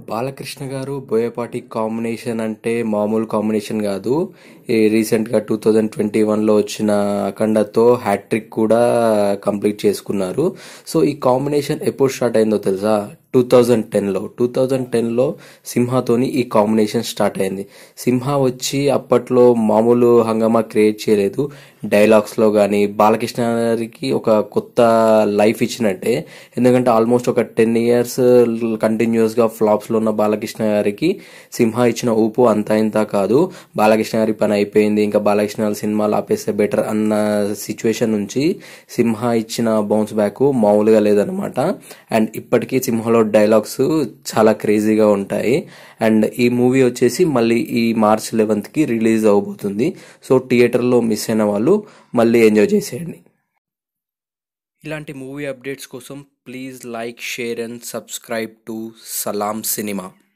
బాలకృష్ణ గారు బోయపాటి కాంబినేషన్ అంటే మామూలు కాంబినేషన్ కాదు ఈ రీసెంట్గా టూ థౌజండ్ ట్వంటీ వన్లో వచ్చిన అఖండతో హ్యాట్రిక్ కూడా కంప్లీట్ చేసుకున్నారు సో ఈ కాంబినేషన్ ఎప్పుడు స్టార్ట్ అయిందో తెలుసా టూ థౌజండ్ టెన్లో టూ థౌజండ్ టెన్లో సింహాతోని ఈ కాంబినేషన్ స్టార్ట్ అయింది సింహ వచ్చి అప్పట్లో మామూలు హంగామా క్రియేట్ చేయలేదు డైలాగ్స్లో కానీ బాలకృష్ణ గారికి ఒక కొత్త లైఫ్ ఇచ్చినట్టే ఎందుకంటే ఆల్మోస్ట్ ఒక టెన్ ఇయర్స్ కంటిన్యూస్గా ఫ్లాప్స్లో ఉన్న బాలకృష్ణ గారికి సింహ ఇచ్చిన ఊపు అంతా ఇంత కాదు బాలకృష్ణ గారి పని అయిపోయింది ఇంకా బాలకృష్ణ గారి సినిమాలు ఆపేస్తే బెటర్ అన్న సిచ్యువేషన్ నుంచి సింహ ఇచ్చిన బౌన్స్ బ్యాక్ మామూలుగా లేదనమాట అండ్ ఇప్పటికీ సింహలో డైలాగ్స్ చాలా క్రేజీగా ఉంటాయి అండ్ ఈ మూవీ వచ్చేసి మళ్ళీ ఈ మార్చ్ లెవెన్త్కి రిలీజ్ అవబోతుంది సో థియేటర్లో మిస్ అయిన వాళ్ళు మళ్ళీ ఎంజాయ్ చేసేయండి ఇలాంటి మూవీ అప్డేట్స్ కోసం please like share and subscribe to సలాం సినిమా